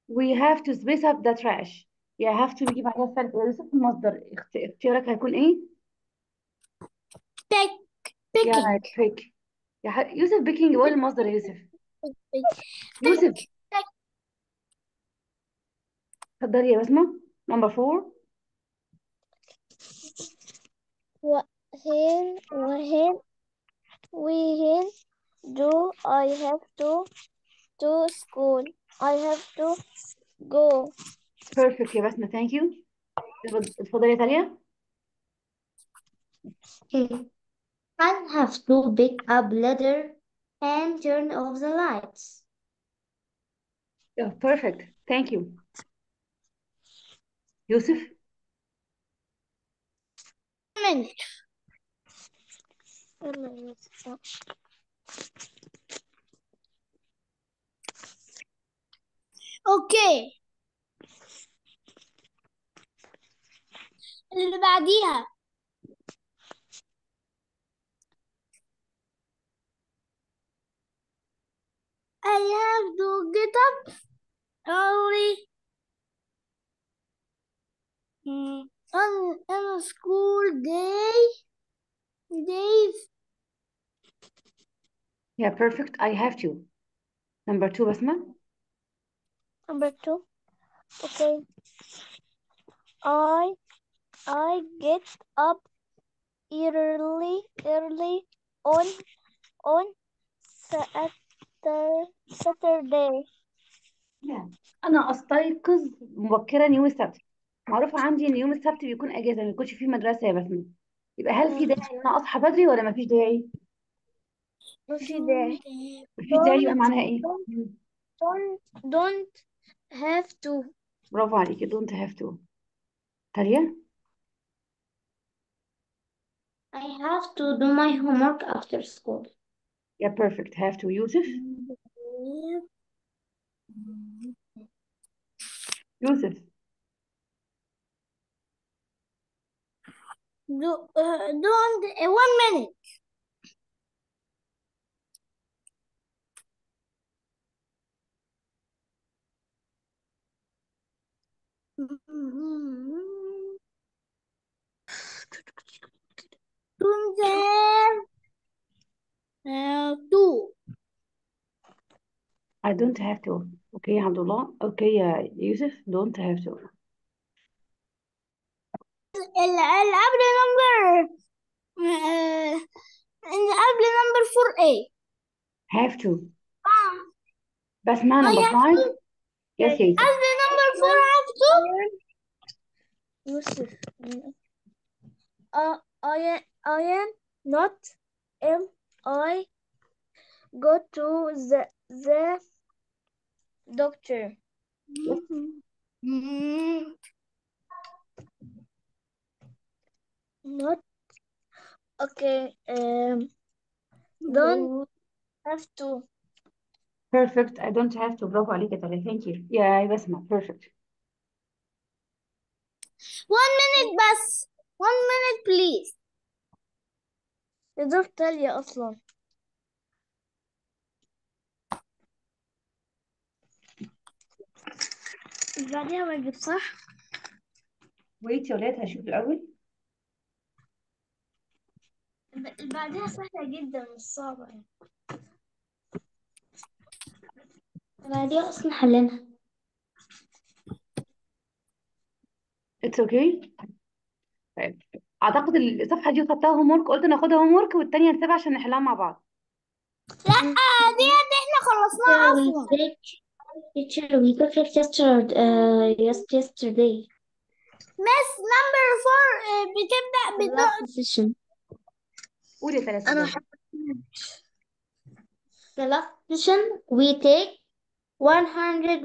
we have to space up the trash يا have to بيجي بعدها فعل يا يوسف المصدر اخت- اختيارك هيكون ايه؟ pick يا picking pick يا ح... يوسف بيكينج قول المصدر يا يوسف يوسف pick اتفضلي يا بسمة نمبر فور وهين وهين وهين do I have to to school I have to go perfect يا بسمة thank you اتفضلي يا تاليا Okay. I have to pick up ladder and turn off the lights. yeah, perfect thank you يوسف minute اوكي اللي بعديها I have to get up early mm, on, on a school day days yeah perfect I have to number two بسمة number two okay I I get up early early on on Saturday Saturday yeah. أنا أستيقظ مبكرا يوم السبت معروف عندي إن يوم السبت بيكون أجازة ما بيكونش فيه مدرسة يا بسمة يبقى هل في داعي إن أنا أصحى بدري ولا مفيش داعي؟ ما في داعي مفيش داعي يبقى معناها إيه؟ don't don't have to برافو عليكي don't have to تاليا I have to do my homework after school. yeah perfect have to يوسف يوسف do, uh, don't uh, one minute don't have uh, to I don't have to اوكي يا عبد الله اوكي يا يوسف don't have to اللي اللي قبل نمبر اللي قبل نمبر 4A have to اه بس مع I number have five to yes يا يوسف قبل نمبر 4 have to يوسف uh, I I am not am I go to the the doctor Mm. not okay um don't have to perfect I don't have to برافو عليك يا تاليا thank you يا بسمة perfect one minute بس one minute please يا دور تالية أصلا بعديها واجب صح؟ wait يا ولاد هشوف الأول ب- بعديها سهلة جدا مش صعبة يعني بعديها أصلا حلينها. it's okay طيب أعتقد الصفحة دي خدتها هوم ورك قلت ناخدها هوم ورك والتانية نسيبها عشان نحلها مع بعض لا ديت احنا خلصناها Teacher, we أصلا take teacher, we took it yesterday. Uh, yes, yesterday. مس نمبر فور بتبدأ The بنقط last session. قولي يا تاليا أنا اتفضلي The last session we take 100,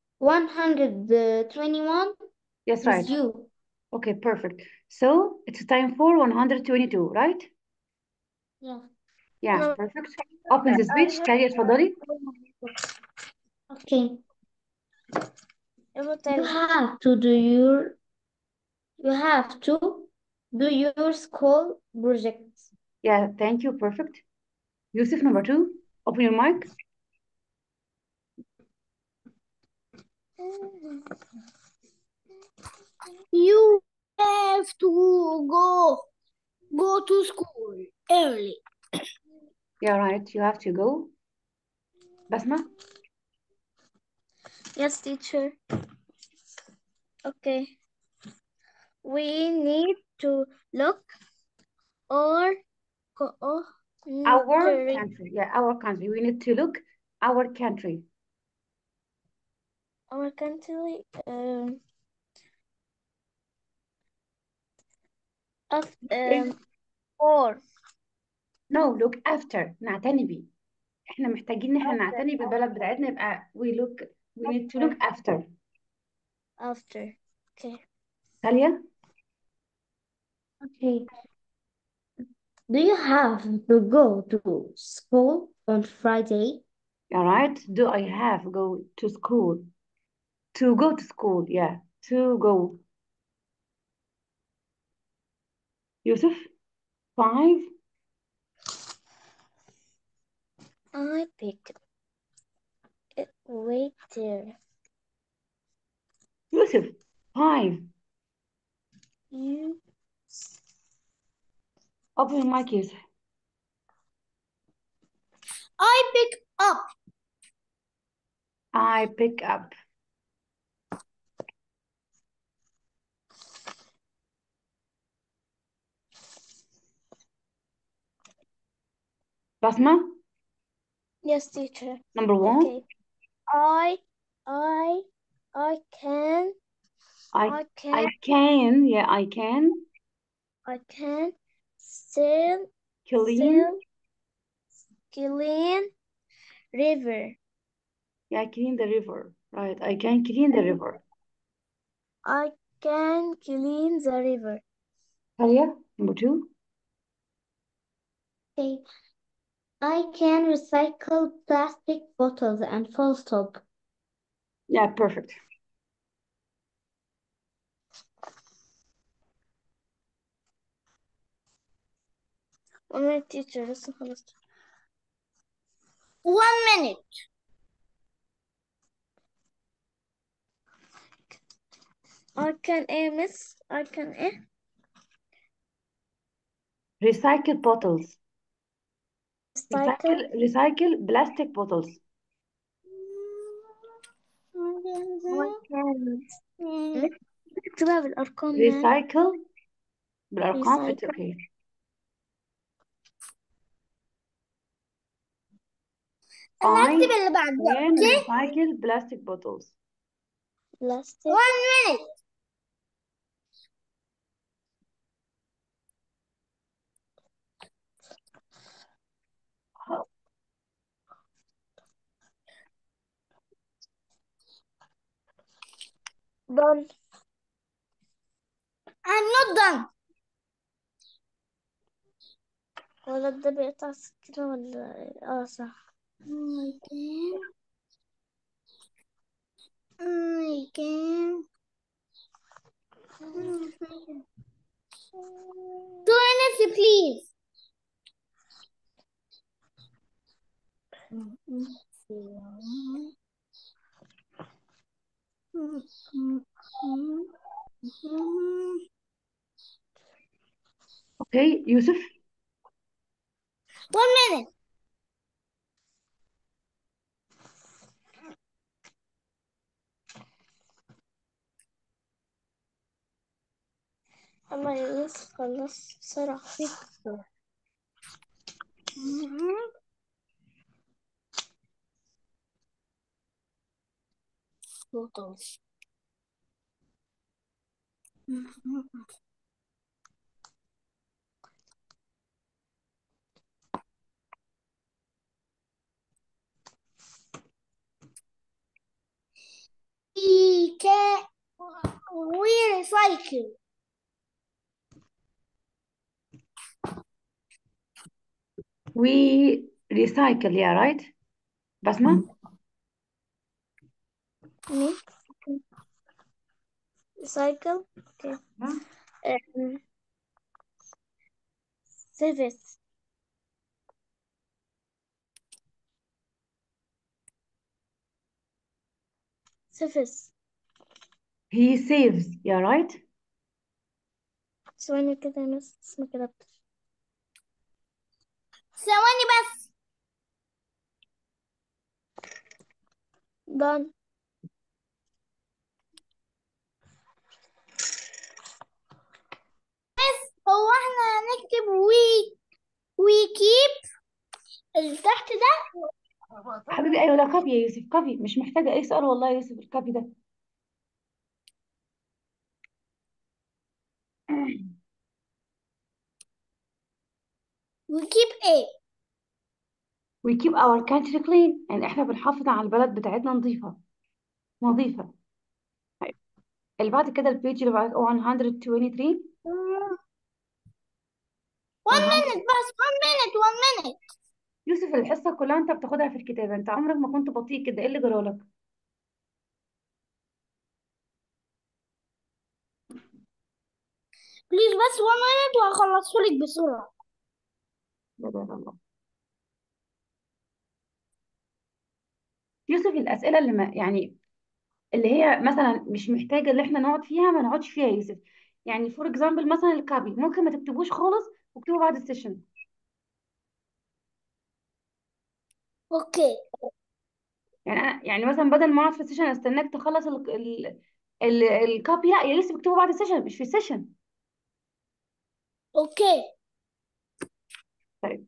121 yes right with you. okay perfect so it's time for 122 right Yeah. yeah No. perfect open the speech تاليا اتفضلي Okay. يلا You تاني have to do your you have to do your school projects. yeah thank you perfect Yusuf number two open your mic You have to go go to school early. Yeah, right. You have to go. بسمة Yes, teacher. Okay. We need to look or go our country. Yeah, our country. We need to look our country. our country um, of um, or No, look after. نعتني بيه. احنا محتاجين ان احنا نعتني بالبلد بتاعتنا يبقى we look we need to look after. after. Okay. تاليا Okay. Do you have to go to school on Friday? All right. Do I have go to school? To go to school. Yeah. To go. Yusuf. Five. I picked it right there. Yusuf. Five. You Open your mic, Yusuf. I pick up. I pick up. Basma, yes, teacher. number one. Okay. I I I can I I I can can, yeah, I can I can sail clean, sail clean river. yeah, clean the river. Right, I can clean the river. I can clean the river. Talia, number two. Okay. I can recycle plastic bottles and full stop. Yeah, perfect. أنا teacher لسه خلصت. One minute. I can eh miss I can eh Recycle bottles. recycle Recycle, recycle plastic bottles. I can اكتبها بالأرقام يعني Recycle بالأرقام it's Recycle. okay. أنا I هكتب اللي بعدها can okay? recycle plastic bottles. plastic One minute. done I'm not done. ولا ده بيقطع السكينة ولا اه صح I can. I can. Two minutes, please. Okay, Yusuf. One minute. الله يا يوسف خلص بسرعة Photos. We can we recycle. We recycle, yeah, right? Basma? Me recycle okay Yeah. um, service سفس he saves yeah right ثواني كده يا مس اسمع كده ثواني بس done بس هو احنا هنكتب وي وي كيب اللي تحت ده حبيبي ايوه لا كوبي يا يوسف كوبي مش محتاجه اي سؤال والله يا يوسف الكوبي ده وي كيب ايه we keep our country clean يعني احنا بنحافظ على البلد بتاعتنا نظيفه نظيفه طيب اللي بعد كده البيج اللي بعد 123 one 100 minute بس one minute one minute يوسف الحصه كلها انت بتاخدها في الكتابه انت عمرك ما كنت بطيء كده ايه اللي جرالك بليز بس one minute وهخلصه لك بسرعة لا اله الا الله يوسف الاسئله اللي ما يعني اللي هي مثلا مش محتاجه اللي احنا نقعد فيها ما نقعدش فيها يا يوسف يعني فور اكزامبل مثلا الكابي ممكن ما تكتبوش خالص واكتبوا بعد السيشن اوكي يعني انا يعني مثلا بدل ما اقعد في السيشن استناك تخلص ال ال ال الكابي لا يا يوسف اكتبوا بعد السيشن مش في السيشن اوكي طيب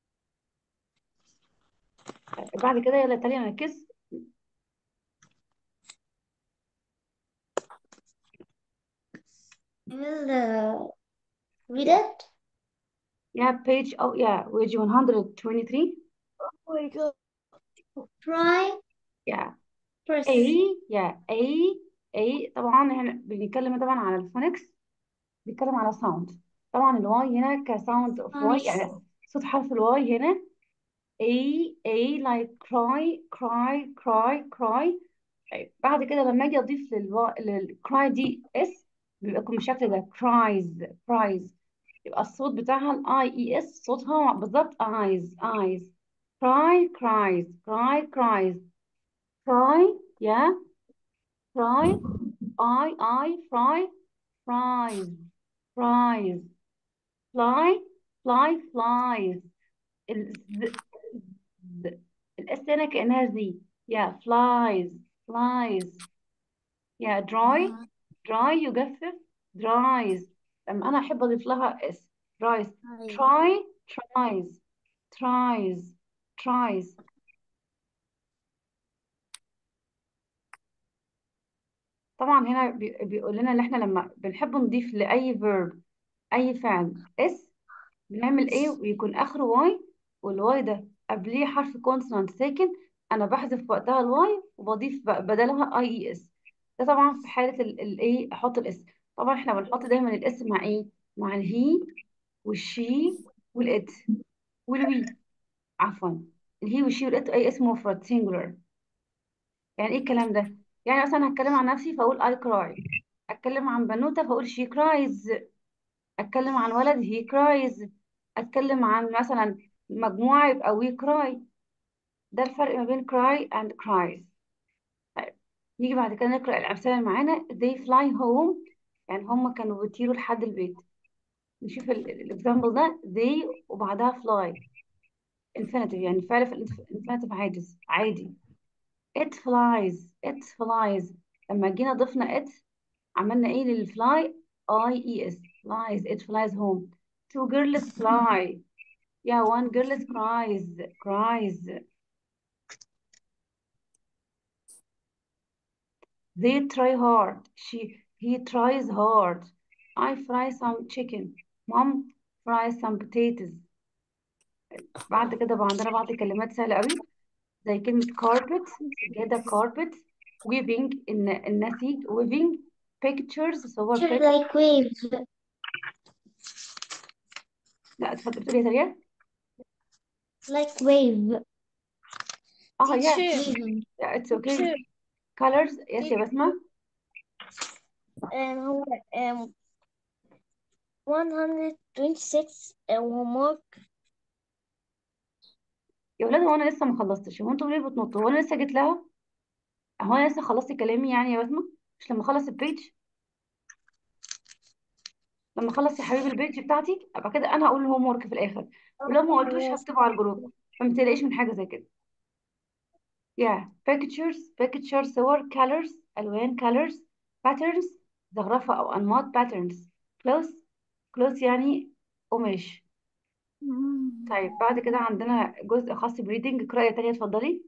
بعد كده يلا تاني نركز will uh, read it. yeah page oh yeah page 123 oh my god Try yeah press. A yeah A A طبعا احنا بنتكلم طبعا على الفونكس بيتكلم على ساوند طبعا الواي هنا كساوند اوف واي Nice. يعني صوت حرف الواي هنا A A like cry cry cry cry طيب بعد كده لما اجي اضيف للوا... للcry دي اس بيبقى يكون بالشكل ده cries cries يبقى الصوت بتاعها الاي اي اس صوتها بالظبط eyes eyes cry cries cry cries cry yeah cry I I fry fries fries fly fly flies ال ز- ز- الاس هنا كأنها زي yeah flies flies yeah dry dry يجفف dries لما انا احب اضيف لها اس dries try tries tries tries طبعا هنا بي- بيقول لنا ان احنا لما بنحب نضيف لاي verb اي فعل اس بنعمل ايه ويكون اخره واي والواي ده قبليه حرف كونسونانت ساكن انا بحذف وقتها الواي وبضيف ب- بدلها اي اي اس ده طبعا في حاله الايه احط الاس طبعا احنا بنحط دايما الاس مع ايه مع الهي والشي والات والوي عفوا الهي والشي والات اي اسم مفرد سينجولار يعني ايه الكلام ده يعني مثلا هتكلم عن نفسي فاقول اي كراي اتكلم عن بنوته فاقول شي كرايز اتكلم عن ولد هي كرايز اتكلم عن مثلا مجموعه يبقى وي كراي ده الفرق ما بين cry and cries طيب نيجي بعد كده نقرأ الأمثلة اللي معانا they fly home يعني هم كانوا بيطيروا لحد البيت نشوف الاكزامبل ده they وبعدها fly infinitive يعني فعل في infinitive عاجز عادي it flies it flies لما جينا ضفنا it عملنا ايه للفلاي I E S flies it flies home two girls fly yeah one girl cries cries They try hard. She he tries hard. I fry some chicken. Mom fry some potatoes. بعد كده بقى عندنا بعض الكلمات سهلة قوي زي كلمة carpet سجادة carpet weaving الن- النسيج weaving pictures صور Just pic like waves. لا اتفضل بتقولي يا سريع Like wave. اه yeah teacher Waving. yeah it's okay teacher colors yes يا بسمة um, هو um, 126 uh, homework يا ولاد هو انا لسه ما خلصتش هو انتوا ليه بتنطوا هو انا لسه جيت لها هو انا لسه خلصت كلامي يعني يا بسمة مش لما اخلص البيج لما اخلص يا حبيبي البيج بتاعتي ابقى كده انا هقول الهوم ورك في الاخر ولو ما قلتوش هكتبه على الجروب فما تقلقيش من حاجه زي كده yeah pictures pictures صور colors الوان colors patterns زخرفه او انماط patterns clothes clothes يعني قماش طيب بعد كده عندنا جزء خاص بريدنج اقرأي تانية اتفضلي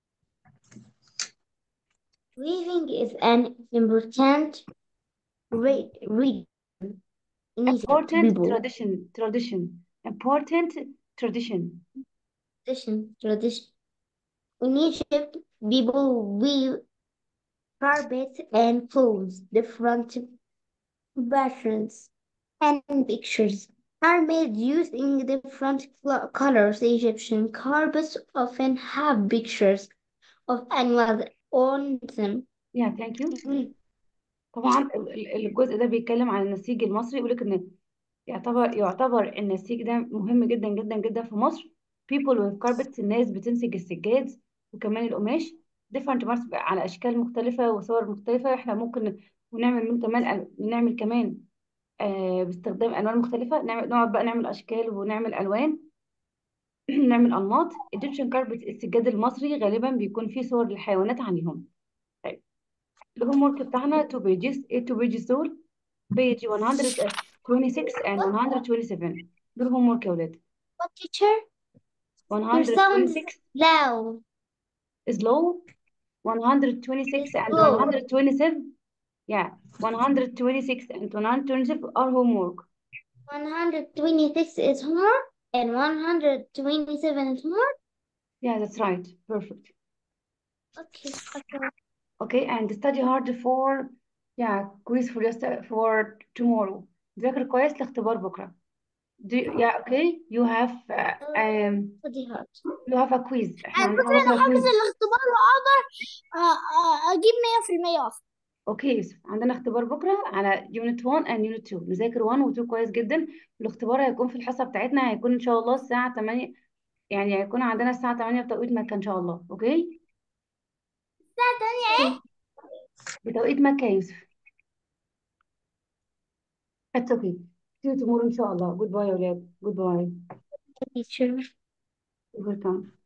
Reading is an important read, read in Egypt important people. tradition tradition important tradition Tradition, tradition. In Egypt, people weave carpets and clothes, different patterns and pictures are made using different cl- colors. Egyptian carpets often have pictures of animals on them. yeah thank you طبعا ال- ال- الجزء ده بيتكلم عن النسيج المصري يقول لك ان يعتبر يعتبر النسيج ده مهم جدا جدا جدا في مصر people with carpets الناس بتنسج السجاد وكمان القماش different marks على اشكال مختلفه وصور مختلفه احنا ممكن ونعمل من كمان نعمل كمان آه باستخدام الوان مختلفه نعمل نقعد بقى نعمل اشكال ونعمل الوان نعمل انماط Egyptian carpet السجاد المصري غالبا بيكون فيه صور للحيوانات عليهم طيب الهوم ورك بتاعنا two pages ايه two pages دول page 126 and 127 دول هوم ورك يا ولاد What teacher? Your sound is 126 loud. is low 126 It's and low. 127 yeah 126 and 127 are homework 126 is homework and 127 is homework. yeah that's right perfect Okay. okay. okay and study hard for yeah quiz for just for tomorrow ذاكر كويس لاختبار بكرة do yeah okay you have uh, um Study hard. you have a quiz احنا على عندنا فكرة أنا بكرة حافظ quiz الاختبار وأقدر آه، آه، أجيب مية في المية أصلا اوكي يوسف عندنا اختبار بكره على يونت 1 and يونت 2 نذاكر 1 و 2 كويس جدا الاختبار هيكون في الحصه بتاعتنا هيكون ان شاء الله الساعه 8 يعني هيكون عندنا الساعه 8 بتوقيت مكه ان شاء الله اوكي الساعة تانية إيه؟ بتوقيت مكه يا يوسف اتس اوكي see you tomorrow ان شاء الله جود باي يا ولاد جود باي Teacher. ويلكم